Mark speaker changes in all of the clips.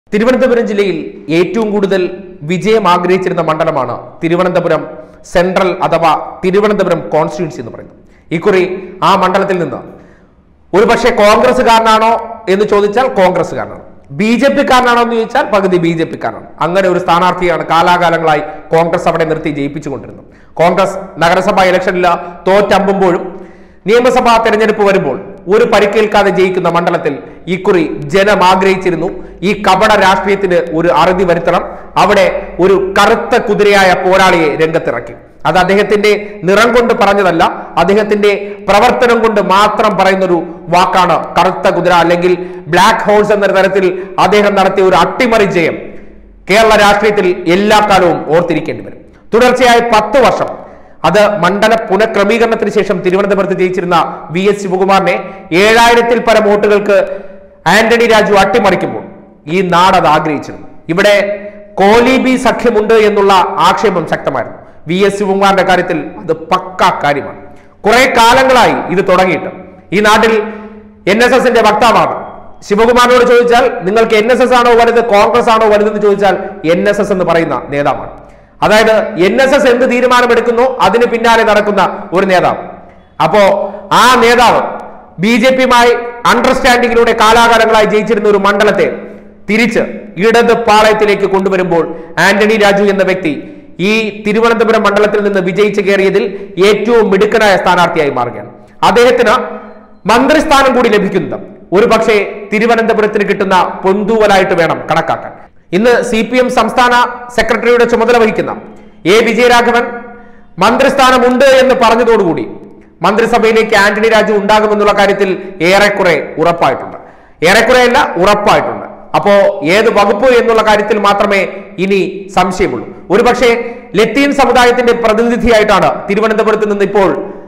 Speaker 1: തിരുവനന്തപുരം ജില്ലയിൽ ഏറ്റവും കൂടുതൽ വിജയം ആഗ്രഹിച്ചിരുന്ന മണ്ഡലമാണ് തിരുവനന്തപുരം സെൻട്രൽ അഥവാ തിരുവനന്തപുരം കോൺസ്റ്റിറ്റ്യൂൻസി എന്ന് പറയുന്നത് ഇക്കുറി ആ മണ്ഡലത്തിൽ നിന്ന് ഒരുപക്ഷെ കോൺഗ്രസ്സുകാരനാണോ എന്ന് ചോദിച്ചാൽ കോൺഗ്രസ്സുകാരനാണ് ബി ജെ പിക്കാരനാണോ എന്ന് ചോദിച്ചാൽ പകുതി ബി ജെ പിക്കാരനാണ് അങ്ങനെ ഒരു സ്ഥാനാർത്ഥിയാണ് കാലാകാലങ്ങളായി കോൺഗ്രസ് അവിടെ നിർത്തി ജയിപ്പിച്ചുകൊണ്ടിരുന്നത് കോൺഗ്രസ് നഗരസഭാ ഇലക്ഷനിൽ തോറ്റമ്പുമ്പോഴും നിയമസഭാ തെരഞ്ഞെടുപ്പ് വരുമ്പോൾ ഒരു പരിക്കേൽക്കാതെ ജയിക്കുന്ന മണ്ഡലത്തിൽ ഇക്കുറി ജനം ആഗ്രഹിച്ചിരുന്നു ഈ കപട രാഷ്ട്രീയത്തിന് ഒരു അറുതി വരുത്തണം അവിടെ ഒരു കറുത്ത കുതിരയായ പോരാളിയെ രംഗത്തിറക്കി അത് അദ്ദേഹത്തിന്റെ നിറം കൊണ്ട് പറഞ്ഞതല്ല അദ്ദേഹത്തിന്റെ പ്രവർത്തനം കൊണ്ട് മാത്രം പറയുന്നൊരു വാക്കാണ് കറുത്ത കുതിര അല്ലെങ്കിൽ ബ്ലാക്ക് ഹോഴ്സ് എന്ന തരത്തിൽ അദ്ദേഹം നടത്തിയ ഒരു അട്ടിമറി ജയം കേരള രാഷ്ട്രീയത്തിൽ എല്ലാ കാലവും ഓർത്തിരിക്കേണ്ടി വരും തുടർച്ചയായി പത്ത് വർഷം അത് മണ്ഡല പുനഃക്രമീകരണത്തിന് ശേഷം തിരുവനന്തപുരത്ത് ജയിച്ചിരുന്ന വി എസ് ശിവകുമാറിനെ ഏഴായിരത്തിൽ പരം വോട്ടുകൾക്ക് ആന്റണി രാജു അട്ടിമറിക്കുമ്പോൾ ഈ നാട് അത് ആഗ്രഹിച്ചിരുന്നു ഇവിടെ കോലീബി സഖ്യമുണ്ട് എന്നുള്ള ആക്ഷേപം ശക്തമായിരുന്നു വി എസ് ശിവകുമാറിന്റെ കാര്യത്തിൽ അത് പക്കാ കാര്യമാണ് കുറെ കാലങ്ങളായി ഇത് തുടങ്ങിയിട്ട് ഈ നാട്ടിൽ എൻ എസ് എസിന്റെ വക്താവാണ് ശിവകുമാറിനോട് ചോദിച്ചാൽ നിങ്ങൾക്ക് എൻ എസ് എസ് ആണോ വലുത് കോൺഗ്രസ് ആണോ വലുതെന്ന് ചോദിച്ചാൽ എൻ എസ് എസ് എന്ന് പറയുന്ന നേതാവാണ് അതായത് എൻ എസ് എസ് എന്ത് തീരുമാനമെടുക്കുന്നു അതിന് പിന്നാലെ നടക്കുന്ന ഒരു നേതാവ് അപ്പോ ആ നേതാവ് ബി ജെ പിയുമായി അണ്ടർസ്റ്റാൻഡിങ്ങിലൂടെ കാലാകാലങ്ങളായി ജയിച്ചിരുന്ന ഒരു മണ്ഡലത്തെ തിരിച്ച് ഇടത് പാളയത്തിലേക്ക് കൊണ്ടുവരുമ്പോൾ ആന്റണി രാജു എന്ന വ്യക്തി ഈ തിരുവനന്തപുരം മണ്ഡലത്തിൽ നിന്ന് വിജയിച്ചു കയറിയതിൽ ഏറ്റവും മിടുക്കനായ സ്ഥാനാർത്ഥിയായി മാറുകയാണ് അദ്ദേഹത്തിന് മന്ത്രിസ്ഥാനം കൂടി ലഭിക്കുന്നത് ഒരു പക്ഷേ തിരുവനന്തപുരത്തിന് കിട്ടുന്ന പൊന്തൂവലായിട്ട് വേണം കണക്കാക്കാൻ ഇന്ന് സി പി എം സംസ്ഥാന സെക്രട്ടറിയുടെ ചുമതല വഹിക്കുന്ന എ വിജയരാഘവൻ മന്ത്രിസ്ഥാനമുണ്ട് എന്ന് പറഞ്ഞതോടുകൂടി മന്ത്രിസഭയിലേക്ക് ആന്റണി രാജു ഉണ്ടാകുമെന്നുള്ള കാര്യത്തിൽ ഏറെക്കുറെ ഉറപ്പായിട്ടുണ്ട് ഏറെക്കുറെയല്ല ഉറപ്പായിട്ടുണ്ട് അപ്പോ ഏത് വകുപ്പ് എന്നുള്ള കാര്യത്തിൽ മാത്രമേ ഇനി സംശയമുള്ളൂ ഒരുപക്ഷെ ലത്തീൻ സമുദായത്തിന്റെ പ്രതിനിധിയായിട്ടാണ് തിരുവനന്തപുരത്ത് നിന്ന് ഇപ്പോൾ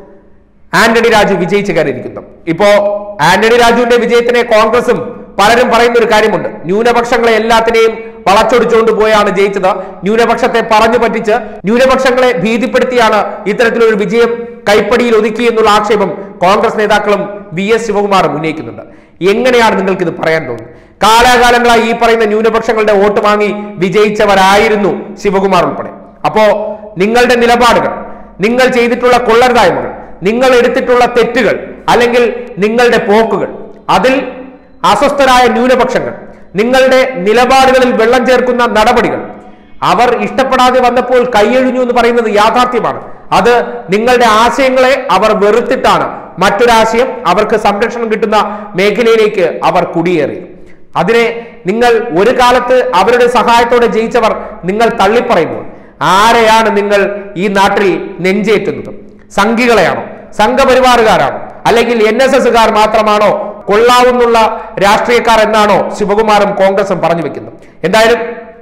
Speaker 1: ആന്റണി രാജു വിജയിച്ചു കയറിയിരിക്കുന്നു ഇപ്പോ ആന്റണി രാജുവിന്റെ വിജയത്തിനെ കോൺഗ്രസും പലരും പറയുന്ന ഒരു കാര്യമുണ്ട് ന്യൂനപക്ഷങ്ങളെ എല്ലാത്തിനെയും വളച്ചൊടിച്ചുകൊണ്ട് പോയാണ് ജയിച്ചത് ന്യൂനപക്ഷത്തെ പറഞ്ഞു പറ്റിച്ച് ന്യൂനപക്ഷങ്ങളെ ഭീതിപ്പെടുത്തിയാണ് ഇത്തരത്തിലൊരു വിജയം കൈപ്പടിയിൽ ഒതുക്കി എന്നുള്ള ആക്ഷേപം കോൺഗ്രസ് നേതാക്കളും വി എസ് ശിവകുമാറും ഉന്നയിക്കുന്നുണ്ട് എങ്ങനെയാണ് നിങ്ങൾക്ക് ഇത് പറയാൻ തോന്നുന്നത് കാലാകാലങ്ങളായി ഈ പറയുന്ന ന്യൂനപക്ഷങ്ങളുടെ വോട്ട് വാങ്ങി വിജയിച്ചവരായിരുന്നു ശിവകുമാർ ഉൾപ്പെടെ അപ്പോ നിങ്ങളുടെ നിലപാടുകൾ നിങ്ങൾ ചെയ്തിട്ടുള്ള കൊള്ളരുതായ്മകൾ നിങ്ങൾ എടുത്തിട്ടുള്ള തെറ്റുകൾ അല്ലെങ്കിൽ നിങ്ങളുടെ പോക്കുകൾ അതിൽ അസ്വസ്ഥരായ ന്യൂനപക്ഷങ്ങൾ നിങ്ങളുടെ നിലപാടുകളിൽ വെള്ളം ചേർക്കുന്ന നടപടികൾ അവർ ഇഷ്ടപ്പെടാതെ വന്നപ്പോൾ കൈയൊഴിഞ്ഞു എന്ന് പറയുന്നത് യാഥാർത്ഥ്യമാണ് അത് നിങ്ങളുടെ ആശയങ്ങളെ അവർ വെറുത്തിട്ടാണ് മറ്റൊരാശയം അവർക്ക് സംരക്ഷണം കിട്ടുന്ന മേഖലയിലേക്ക് അവർ കുടിയേറിയത് അതിനെ നിങ്ങൾ ഒരു കാലത്ത് അവരുടെ സഹായത്തോടെ ജയിച്ചവർ നിങ്ങൾ തള്ളിപ്പറയുമ്പോൾ ആരെയാണ് നിങ്ങൾ ഈ നാട്ടിൽ നെഞ്ചേറ്റുന്നത് സംഘികളെയാണോ സംഘപരിവാറുകാരാണോ അല്ലെങ്കിൽ എൻ എസ് എസുകാർ മാത്രമാണോ കൊള്ളാവുന്നുള്ള രാഷ്ട്രീയക്കാർ എന്നാണോ ശിവകുമാറും കോൺഗ്രസും പറഞ്ഞു വെക്കുന്നത് എന്തായാലും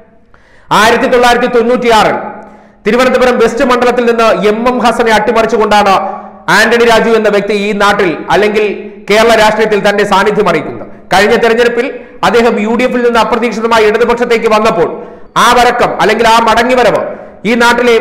Speaker 1: ആയിരത്തി തൊള്ളായിരത്തി തൊണ്ണൂറ്റിയാറിൽ തിരുവനന്തപുരം വെസ്റ്റ് മണ്ഡലത്തിൽ നിന്ന് എം എം ഹസനെ അട്ടിമറിച്ചുകൊണ്ടാണ് ആന്റണി രാജു എന്ന വ്യക്തി ഈ നാട്ടിൽ അല്ലെങ്കിൽ കേരള രാഷ്ട്രീയത്തിൽ തന്റെ സാന്നിധ്യം അറിയിക്കുന്നത് കഴിഞ്ഞ തെരഞ്ഞെടുപ്പിൽ അദ്ദേഹം യു ഡി എഫിൽ നിന്ന് അപ്രതീക്ഷിതമായി ഇടതുപക്ഷത്തേക്ക് വന്നപ്പോൾ ആ വരക്കം അല്ലെങ്കിൽ ആ മടങ്ങിവരവ് ഈ നാട്ടിലെ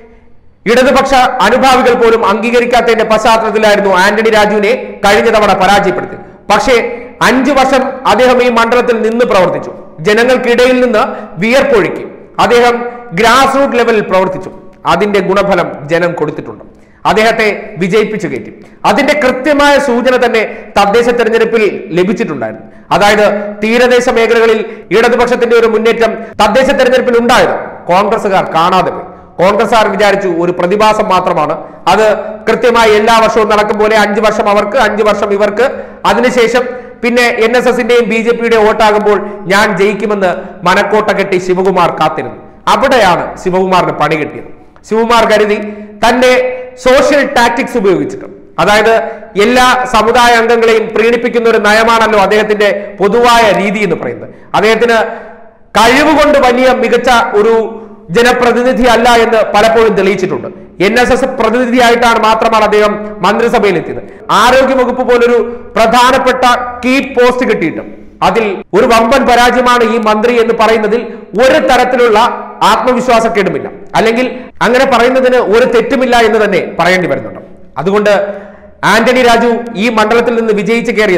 Speaker 1: ഇടതുപക്ഷ അനുഭാവികൾ പോലും അംഗീകരിക്കാത്തതിന്റെ പശ്ചാത്തലത്തിലായിരുന്നു ആന്റണി രാജുവിനെ കഴിഞ്ഞ തവണ പരാജയപ്പെടുത്തിയത് പക്ഷേ അഞ്ചു വർഷം അദ്ദേഹം ഈ മണ്ഡലത്തിൽ നിന്ന് പ്രവർത്തിച്ചു ജനങ്ങൾക്കിടയിൽ നിന്ന് വിയർപ്പൊഴുക്കി അദ്ദേഹം ഗ്രാസ് റൂട്ട് ലെവലിൽ പ്രവർത്തിച്ചു അതിന്റെ ഗുണഫലം ജനം കൊടുത്തിട്ടുണ്ട് അദ്ദേഹത്തെ വിജയിപ്പിച്ചു കയറ്റി അതിന്റെ കൃത്യമായ സൂചന തന്നെ തദ്ദേശ തെരഞ്ഞെടുപ്പിൽ ലഭിച്ചിട്ടുണ്ടായിരുന്നു അതായത് തീരദേശ മേഖലകളിൽ ഇടതുപക്ഷത്തിന്റെ ഒരു മുന്നേറ്റം തദ്ദേശ തെരഞ്ഞെടുപ്പിൽ ഉണ്ടായത് കോൺഗ്രസുകാർ കാണാതെ പോയി കോൺഗ്രസ്സുകാർ വിചാരിച്ചു ഒരു പ്രതിഭാസം മാത്രമാണ് അത് കൃത്യമായി എല്ലാ വർഷവും നടക്കും പോലെ അഞ്ചു വർഷം അവർക്ക് അഞ്ചു വർഷം ഇവർക്ക് അതിനുശേഷം പിന്നെ എൻ എസ് എസിന്റെയും ബി ജെ പിയുടെ വോട്ടാകുമ്പോൾ ഞാൻ ജയിക്കുമെന്ന് മനക്കോട്ട കെട്ടി ശിവകുമാർ കാത്തിരുന്നു അവിടെയാണ് ശിവകുമാറിന് പണി കിട്ടിയത് ശിവകുമാർ കരുതി തന്റെ സോഷ്യൽ ടാക്ടിക്സ് ഉപയോഗിച്ചിട്ട് അതായത് എല്ലാ സമുദായ അംഗങ്ങളെയും പ്രീണിപ്പിക്കുന്ന ഒരു നയമാണല്ലോ അദ്ദേഹത്തിന്റെ പൊതുവായ രീതി എന്ന് പറയുന്നത് അദ്ദേഹത്തിന് കഴിവുകൊണ്ട് വലിയ മികച്ച ഒരു ജനപ്രതിനിധി അല്ല എന്ന് പലപ്പോഴും തെളിയിച്ചിട്ടുണ്ട് എൻ എസ് എസ് പ്രതിനിധിയായിട്ടാണ് മാത്രമാണ് അദ്ദേഹം മന്ത്രിസഭയിൽ എത്തിയത് ആരോഗ്യവകുപ്പ് പോലൊരു പ്രധാനപ്പെട്ട കീ പോസ്റ്റ് കിട്ടിയിട്ടും അതിൽ ഒരു വമ്പൻ പരാജയമാണ് ഈ മന്ത്രി എന്ന് പറയുന്നതിൽ ഒരു തരത്തിലുള്ള ആത്മവിശ്വാസക്കേടുമില്ല അല്ലെങ്കിൽ അങ്ങനെ പറയുന്നതിന് ഒരു തെറ്റുമില്ല എന്ന് തന്നെ പറയേണ്ടി വരുന്നുണ്ട് അതുകൊണ്ട് ആന്റണി രാജു ഈ മണ്ഡലത്തിൽ നിന്ന് വിജയിച്ചു കയറിയത്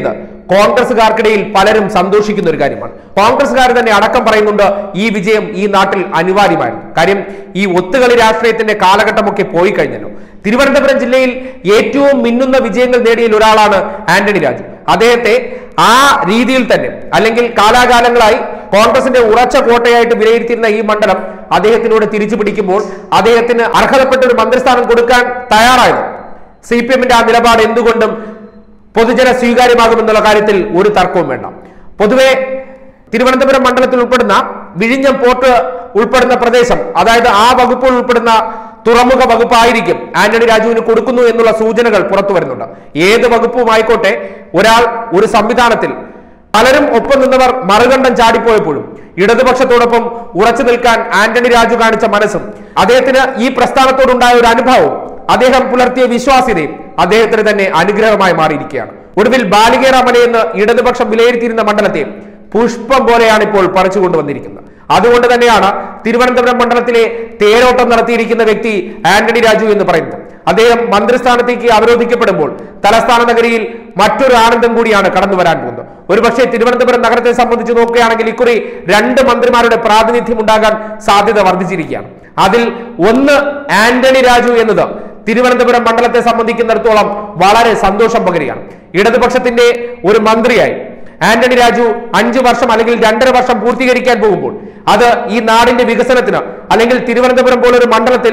Speaker 1: കോൺഗ്രസുകാർക്കിടയിൽ പലരും സന്തോഷിക്കുന്ന ഒരു കാര്യമാണ് കോൺഗ്രസുകാർ തന്നെ അടക്കം പറയുന്നുണ്ട് ഈ വിജയം ഈ നാട്ടിൽ അനിവാര്യമായിരുന്നു കാര്യം ഈ ഒത്തുകളി രാഷ്ട്രീയത്തിന്റെ കാലഘട്ടമൊക്കെ പോയി കഴിഞ്ഞല്ലോ തിരുവനന്തപുരം ജില്ലയിൽ ഏറ്റവും മിന്നുന്ന വിജയങ്ങൾ നേടിയ ഒരാളാണ് ആന്റണി രാജു അദ്ദേഹത്തെ ആ രീതിയിൽ തന്നെ അല്ലെങ്കിൽ കാലാകാലങ്ങളായി കോൺഗ്രസിന്റെ ഉറച്ച കോട്ടയായിട്ട് വിലയിരുത്തിയിരുന്ന ഈ മണ്ഡലം അദ്ദേഹത്തിനോട് തിരിച്ചു പിടിക്കുമ്പോൾ അദ്ദേഹത്തിന് അർഹതപ്പെട്ട ഒരു മന്ത്രിസ്ഥാനം കൊടുക്കാൻ തയ്യാറായത് സി പി എമ്മിന്റെ ആ നിലപാട് എന്തുകൊണ്ടും പൊതുജന സ്വീകാര്യമാകുമെന്നുള്ള കാര്യത്തിൽ ഒരു തർക്കവും വേണ്ട പൊതുവെ തിരുവനന്തപുരം മണ്ഡലത്തിൽ ഉൾപ്പെടുന്ന വിഴിഞ്ഞം പോർട്ട് ഉൾപ്പെടുന്ന പ്രദേശം അതായത് ആ വകുപ്പ് ഉൾപ്പെടുന്ന തുറമുഖ വകുപ്പായിരിക്കും ആന്റണി രാജുവിന് കൊടുക്കുന്നു എന്നുള്ള സൂചനകൾ പുറത്തു വരുന്നുണ്ട് ഏത് വകുപ്പുമായിക്കോട്ടെ ഒരാൾ ഒരു സംവിധാനത്തിൽ പലരും ഒപ്പം നിന്നവർ മറുകണ്ഠം ചാടിപ്പോയപ്പോഴും ഇടതുപക്ഷത്തോടൊപ്പം ഉറച്ചു നിൽക്കാൻ ആന്റണി രാജു കാണിച്ച മനസ്സും അദ്ദേഹത്തിന് ഈ പ്രസ്ഥാനത്തോടുണ്ടായ ഒരു അനുഭവവും അദ്ദേഹം പുലർത്തിയ വിശ്വാസ്യതയും അദ്ദേഹത്തിന് തന്നെ അനുഗ്രഹമായി മാറിയിരിക്കുകയാണ് ഒടുവിൽ ബാലികേറാമല എന്ന് ഇടതുപക്ഷം വിലയിരുത്തിയിരുന്ന മണ്ഡലത്തെ പുഷ്പം പോലെയാണ് ഇപ്പോൾ പറിച്ചു കൊണ്ടുവന്നിരിക്കുന്നത് അതുകൊണ്ട് തന്നെയാണ് തിരുവനന്തപുരം മണ്ഡലത്തിലെ തേരോട്ടം നടത്തിയിരിക്കുന്ന വ്യക്തി ആന്റണി രാജു എന്ന് പറയുന്നത് അദ്ദേഹം മന്ത്രിസ്ഥാനത്തേക്ക് അവരോധിക്കപ്പെടുമ്പോൾ തലസ്ഥാന നഗരിയിൽ മറ്റൊരു ആനന്ദം കൂടിയാണ് കടന്നു വരാൻ പോകുന്നത് ഒരുപക്ഷെ തിരുവനന്തപുരം നഗരത്തെ സംബന്ധിച്ച് നോക്കുകയാണെങ്കിൽ ഇക്കുറി രണ്ട് മന്ത്രിമാരുടെ പ്രാതിനിധ്യം ഉണ്ടാകാൻ സാധ്യത വർദ്ധിച്ചിരിക്കുകയാണ് അതിൽ ഒന്ന് ആന്റണി രാജു എന്നത് തിരുവനന്തപുരം മണ്ഡലത്തെ സംബന്ധിക്കുന്നിടത്തോളം വളരെ സന്തോഷം പകരുകയാണ് ഇടതുപക്ഷത്തിന്റെ ഒരു മന്ത്രിയായി ആന്റണി രാജു അഞ്ചു വർഷം അല്ലെങ്കിൽ രണ്ടര വർഷം പൂർത്തീകരിക്കാൻ പോകുമ്പോൾ അത് ഈ നാടിന്റെ വികസനത്തിന് അല്ലെങ്കിൽ തിരുവനന്തപുരം പോലൊരു മണ്ഡലത്തിൽ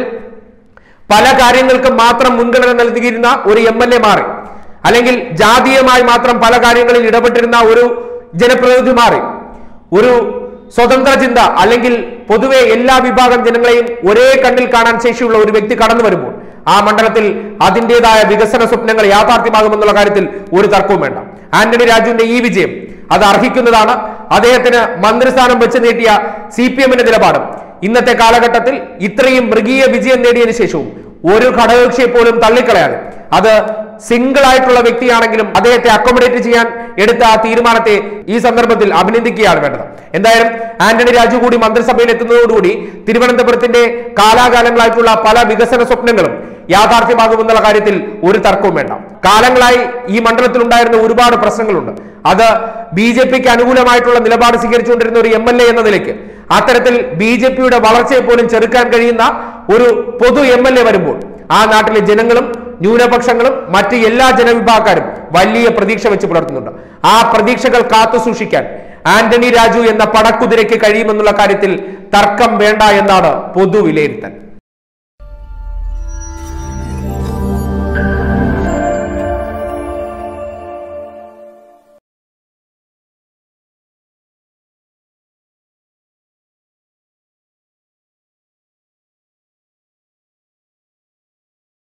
Speaker 1: പല കാര്യങ്ങൾക്കും മാത്രം മുൻഗണന നൽകിയിരുന്ന ഒരു എം എൽ എ മാറി അല്ലെങ്കിൽ ജാതീയമായി മാത്രം പല കാര്യങ്ങളിൽ ഇടപെട്ടിരുന്ന ഒരു ജനപ്രതിനിധി മാറി ഒരു സ്വതന്ത്ര ചിന്ത അല്ലെങ്കിൽ പൊതുവെ എല്ലാ വിഭാഗം ജനങ്ങളെയും ഒരേ കണ്ണിൽ കാണാൻ ശേഷിയുള്ള ഒരു വ്യക്തി കടന്നു വരുമ്പോൾ ആ മണ്ഡലത്തിൽ അതിൻ്റെതായ വികസന സ്വപ്നങ്ങൾ യാഥാർത്ഥ്യമാകുമെന്നുള്ള കാര്യത്തിൽ ഒരു തർക്കവും വേണ്ട ആന്റണി രാജുവിന്റെ ഈ വിജയം അത് അർഹിക്കുന്നതാണ് അദ്ദേഹത്തിന് മന്ത്രിസ്ഥാനം വെച്ച് നീട്ടിയ സി പി എമ്മിന്റെ നിലപാടും ഇന്നത്തെ കാലഘട്ടത്തിൽ ഇത്രയും മൃഗീയ വിജയം നേടിയതിനു ശേഷവും ഒരു ഘടകകക്ഷിയെ പോലും തള്ളിക്കളയാതെ അത് സിംഗിൾ ആയിട്ടുള്ള വ്യക്തിയാണെങ്കിലും അദ്ദേഹത്തെ അക്കോമഡേറ്റ് ചെയ്യാൻ എടുത്ത ആ തീരുമാനത്തെ ഈ സന്ദർഭത്തിൽ അഭിനന്ദിക്കുകയാണ് വേണ്ടത് എന്തായാലും ആന്റണി രാജു കൂടി മന്ത്രിസഭയിൽ എത്തുന്നതോടുകൂടി തിരുവനന്തപുരത്തിന്റെ കാലാകാലങ്ങളായിട്ടുള്ള പല വികസന സ്വപ്നങ്ങളും യാഥാർത്ഥ്യമാകുമെന്നുള്ള കാര്യത്തിൽ ഒരു തർക്കവും വേണ്ട കാലങ്ങളായി ഈ മണ്ഡലത്തിൽ ഉണ്ടായിരുന്ന ഒരുപാട് പ്രശ്നങ്ങളുണ്ട് അത് ബി ജെ പിക്ക് അനുകൂലമായിട്ടുള്ള നിലപാട് സ്വീകരിച്ചുകൊണ്ടിരുന്ന ഒരു എം എൽ എ എന്ന നിലയ്ക്ക് അത്തരത്തിൽ ബി ജെ പിയുടെ വളർച്ചയെ പോലും ചെറുക്കാൻ കഴിയുന്ന ഒരു പൊതു എം എൽ എ വരുമ്പോൾ ആ നാട്ടിലെ ജനങ്ങളും ന്യൂനപക്ഷങ്ങളും മറ്റ് എല്ലാ ജനവിഭാഗക്കാരും വലിയ പ്രതീക്ഷ വെച്ച് പുലർത്തുന്നുണ്ട് ആ പ്രതീക്ഷകൾ കാത്തു സൂക്ഷിക്കാൻ ആന്റണി രാജു എന്ന പടക്കുതിരയ്ക്ക് കഴിയുമെന്നുള്ള കാര്യത്തിൽ തർക്കം വേണ്ട എന്നാണ് പൊതു വിലയിരുത്തൽ